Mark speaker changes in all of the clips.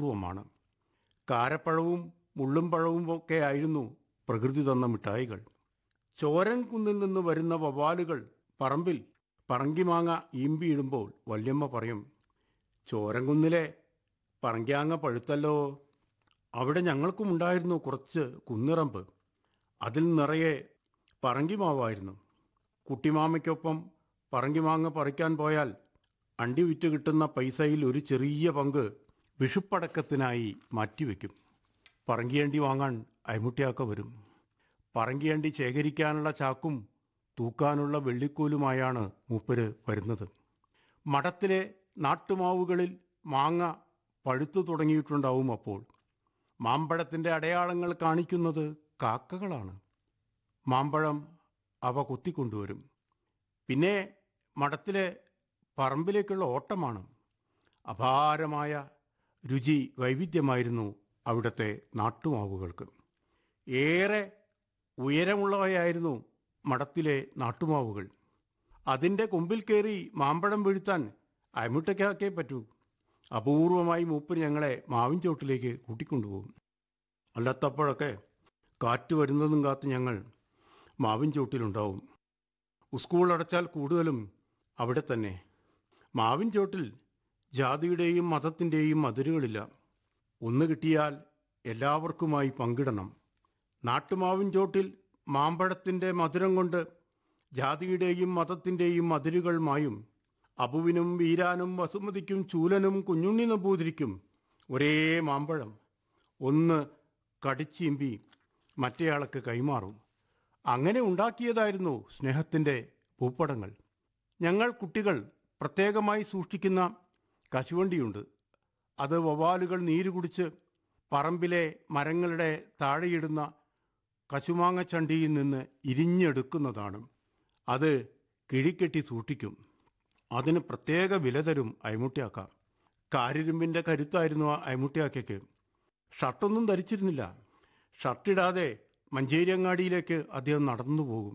Speaker 1: ഉത്സവമാണ് കാരപ്പഴവും മുള്ളും പഴവും ഒക്കെ ആയിരുന്നു പ്രകൃതി തന്ന മിഠായികൾ ചോരൻ കുന്നിൽ നിന്ന് വരുന്ന വവ്വാലുകൾ പറമ്പിൽ പറങ്കിമാങ്ങ ഈമ്പിയിടുമ്പോൾ വല്യമ്മ പറയും ചോരൻകുന്നിലെ പറങ്കിയാങ്ങ പഴുത്തല്ലോ അവിടെ ഞങ്ങൾക്കും ഉണ്ടായിരുന്നു കുറച്ച് കുന്നിറമ്പ് അതിൽ നിറയെ പറങ്കിമാവായിരുന്നു കുട്ടിമാമയ്ക്കൊപ്പം പറങ്കിമാങ്ങ പറിക്കാൻ പോയാൽ അണ്ടി വിറ്റ് കിട്ടുന്ന പൈസയിൽ ഒരു ചെറിയ പങ്ക് വിഷുപ്പടക്കത്തിനായി മാറ്റിവെക്കും പറങ്കിയണ്ടി വാങ്ങാൻ അയമുട്ടിയാക്ക വരും പറങ്കിയണ്ടി ശേഖരിക്കാനുള്ള ചാക്കും തൂക്കാനുള്ള വെള്ളിക്കോലുമായാണ് മൂപ്പര് വരുന്നത് മഠത്തിലെ നാട്ടുമാവുകളിൽ മാങ്ങ പഴുത്തു തുടങ്ങിയിട്ടുണ്ടാവും അപ്പോൾ മാമ്പഴത്തിൻ്റെ അടയാളങ്ങൾ കാണിക്കുന്നത് കാക്കകളാണ് മാമ്പഴം അവ കൊത്തിക്കൊണ്ടുവരും പിന്നെ മഠത്തിലെ പറമ്പിലേക്കുള്ള ഓട്ടമാണ് അപാരമായ രുചി വൈവിധ്യമായിരുന്നു അവിടുത്തെ നാട്ടുമാവുകൾക്ക് ഏറെ ഉയരമുള്ളവയായിരുന്നു മഠത്തിലെ നാട്ടുമാവുകൾ അതിൻ്റെ കൊമ്പിൽ കയറി മാമ്പഴം വീഴ്ത്താൻ അയമുട്ടയ്ക്കാക്കേ പറ്റൂ അപൂർവമായി മൂപ്പര് ഞങ്ങളെ മാവിൻ ചോട്ടിലേക്ക് കൂട്ടിക്കൊണ്ടുപോകും അല്ലാത്തപ്പോഴൊക്കെ കാറ്റ് വരുന്നതും കാത്ത് ഞങ്ങൾ മാവിൻ ചോട്ടിലുണ്ടാവും സ്കൂൾ അടച്ചാൽ കൂടുതലും അവിടെ തന്നെ മാവിൻ ചോട്ടിൽ ജാതിയുടെയും മതത്തിൻ്റെയും അതിരുകളില്ല ഒന്ന് കിട്ടിയാൽ എല്ലാവർക്കുമായി പങ്കിടണം നാട്ടുമാവിൻ ചോട്ടിൽ മാമ്പഴത്തിൻ്റെ മധുരം കൊണ്ട് ജാതിയുടെയും മതത്തിൻ്റെയും അതിരുകൾ മായും അബുവിനും വീരാനും വസുമതിക്കും ചൂലനും കുഞ്ഞുണ്ണി നമ്പൂതിരിക്കും ഒരേ മാമ്പഴം ഒന്ന് കടിച്ചിമ്പി മറ്റേയാൾക്ക് കൈമാറും അങ്ങനെ ഉണ്ടാക്കിയതായിരുന്നു സ്നേഹത്തിൻ്റെ പൂപ്പടങ്ങൾ ഞങ്ങൾ കുട്ടികൾ പ്രത്യേകമായി സൂക്ഷിക്കുന്ന കശുവണ്ടിയുണ്ട് അത് വവ്വാലുകൾ നീര് കുടിച്ച് പറമ്പിലെ മരങ്ങളുടെ താഴെയിടുന്ന കശുമാങ്ങ ചണ്ടിയിൽ നിന്ന് ഇരിഞ്ഞെടുക്കുന്നതാണ് അത് കിഴിക്കെട്ടി സൂക്ഷിക്കും അതിന് പ്രത്യേക വില തരും അയമുട്ടിയാക്ക കാരിരുമ്പിൻ്റെ കരുത്തായിരുന്നു ആ അയമുട്ടിയാക്കയ്ക്ക് ഷർട്ടൊന്നും ധരിച്ചിരുന്നില്ല ഷർട്ടിടാതെ മഞ്ചേരിയങ്ങാടിയിലേക്ക് അദ്ദേഹം നടന്നു പോകും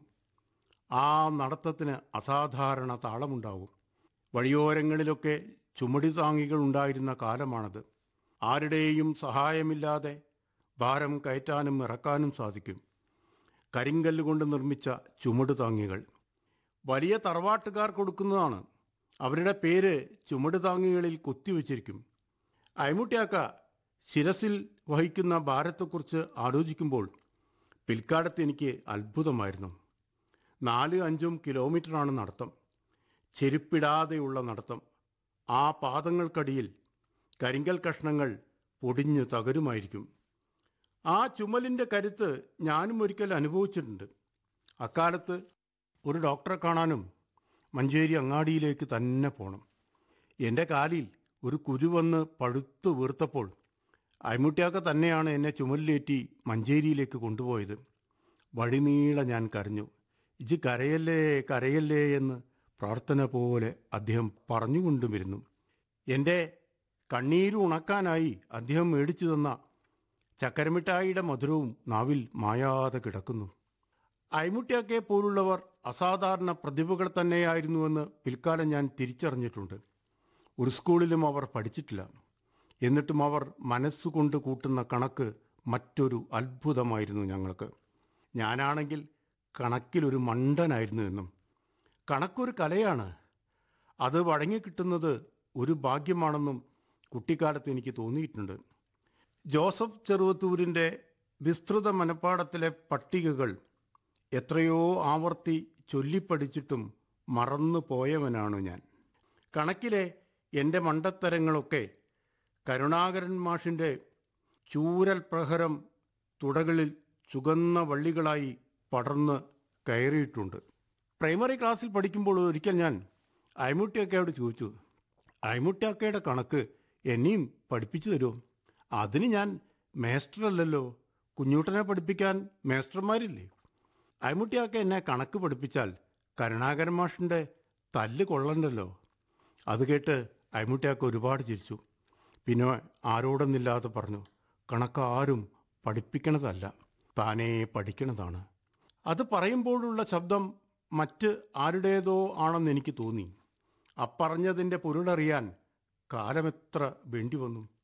Speaker 1: ആ നടത്തത്തിന് അസാധാരണ താളമുണ്ടാകും വഴിയോരങ്ങളിലൊക്കെ ചുമടി താങ്ങികൾ ഉണ്ടായിരുന്ന കാലമാണത് ആരുടെയും സഹായമില്ലാതെ ഭാരം കയറ്റാനും ഇറക്കാനും സാധിക്കും കരിങ്കല്ല് കൊണ്ട് നിർമ്മിച്ച ചുമട് താങ്ങികൾ വലിയ തറവാട്ടുകാർ കൊടുക്കുന്നതാണ് അവരുടെ പേര് ചുമട് താങ്ങികളിൽ കൊത്തിവെച്ചിരിക്കും അയമുട്ടിയാക്ക ശിരസിൽ വഹിക്കുന്ന ഭാരത്തെക്കുറിച്ച് ആലോചിക്കുമ്പോൾ പിൽക്കാലത്ത് എനിക്ക് അത്ഭുതമായിരുന്നു നാല് അഞ്ചും കിലോമീറ്ററാണ് നടത്തം ചെരുപ്പിടാതെയുള്ള നടത്തം ആ പാദങ്ങൾക്കടിയിൽ കരിങ്കൽ കഷ്ണങ്ങൾ പൊടിഞ്ഞ് തകരുമായിരിക്കും ആ ചുമലിൻ്റെ കരുത്ത് ഞാനും ഒരിക്കൽ അനുഭവിച്ചിട്ടുണ്ട് അക്കാലത്ത് ഒരു ഡോക്ടറെ കാണാനും മഞ്ചേരി അങ്ങാടിയിലേക്ക് തന്നെ പോകണം എൻ്റെ കാലിൽ ഒരു കുരു വന്ന് പഴുത്ത് വീർത്തപ്പോൾ അയമുട്ടിയാക്ക തന്നെയാണ് എന്നെ ചുമലിലേറ്റി മഞ്ചേരിയിലേക്ക് കൊണ്ടുപോയത് വഴിനീളെ ഞാൻ കരഞ്ഞു ഇജ് കരയല്ലേ കരയല്ലേ എന്ന് പ്രാർത്ഥന പോലെ അദ്ദേഹം പറഞ്ഞുകൊണ്ടുമിരുന്നു എൻ്റെ കണ്ണീര് ഉണക്കാനായി അദ്ദേഹം മേടിച്ചു തന്ന ചക്കരമിഠായിയുടെ മധുരവും നാവിൽ മായാതെ കിടക്കുന്നു അയമുട്ടിയാക്കെ പോലുള്ളവർ അസാധാരണ പ്രതിഭകൾ തന്നെയായിരുന്നുവെന്ന് പിൽക്കാലം ഞാൻ തിരിച്ചറിഞ്ഞിട്ടുണ്ട് ഒരു സ്കൂളിലും അവർ പഠിച്ചിട്ടില്ല എന്നിട്ടും അവർ മനസ്സുകൊണ്ട് കൂട്ടുന്ന കണക്ക് മറ്റൊരു അത്ഭുതമായിരുന്നു ഞങ്ങൾക്ക് ഞാനാണെങ്കിൽ കണക്കിലൊരു മണ്ടനായിരുന്നു എന്നും കണക്കൊരു കലയാണ് അത് വഴങ്ങിക്കിട്ടുന്നത് ഒരു ഭാഗ്യമാണെന്നും കുട്ടിക്കാലത്ത് എനിക്ക് തോന്നിയിട്ടുണ്ട് ജോസഫ് ചെറുവത്തൂരിൻ്റെ വിസ്തൃത മനപ്പാടത്തിലെ പട്ടികകൾ എത്രയോ ആവർത്തി ചൊല്ലിപ്പഠിച്ചിട്ടും മറന്നു പോയവനാണു ഞാൻ കണക്കിലെ എൻ്റെ മണ്ടത്തരങ്ങളൊക്കെ കരുണാകരൻ മാഷിൻ്റെ ചൂരൽ പ്രഹരം തുടകളിൽ ചുകന്ന വള്ളികളായി പടർന്ന് കയറിയിട്ടുണ്ട് പ്രൈമറി ക്ലാസ്സിൽ പഠിക്കുമ്പോൾ ഒരിക്കൽ ഞാൻ അയമുട്ടിയൊക്കെയോട് ചോദിച്ചു അയമുട്ടിയൊക്കെയുടെ കണക്ക് എന്നെയും പഠിപ്പിച്ചു തരുമോ അതിന് ഞാൻ മേസ്റ്ററല്ലല്ലോ കുഞ്ഞൂട്ടനെ പഠിപ്പിക്കാൻ മേസ്റ്റർമാരില്ലേ അയമുട്ടിയൊക്കെ എന്നെ കണക്ക് പഠിപ്പിച്ചാൽ കരുണാകരൻ മാഷിൻ്റെ തല്ല് കൊള്ളണ്ടല്ലോ അത് കേട്ട് അയമുട്ടിയാക്ക ഒരുപാട് ചിരിച്ചു പിന്നെ ആരോടൊന്നില്ലാതെ പറഞ്ഞു കണക്കാരും പഠിപ്പിക്കണതല്ല താനേ പഠിക്കണതാണ് അത് പറയുമ്പോഴുള്ള ശബ്ദം മറ്റ് ആരുടേതോ ആണെന്ന് എനിക്ക് തോന്നി അപ്പറഞ്ഞതിൻ്റെ പൊരുളറിയാൻ കാലമെത്ര വേണ്ടി വന്നു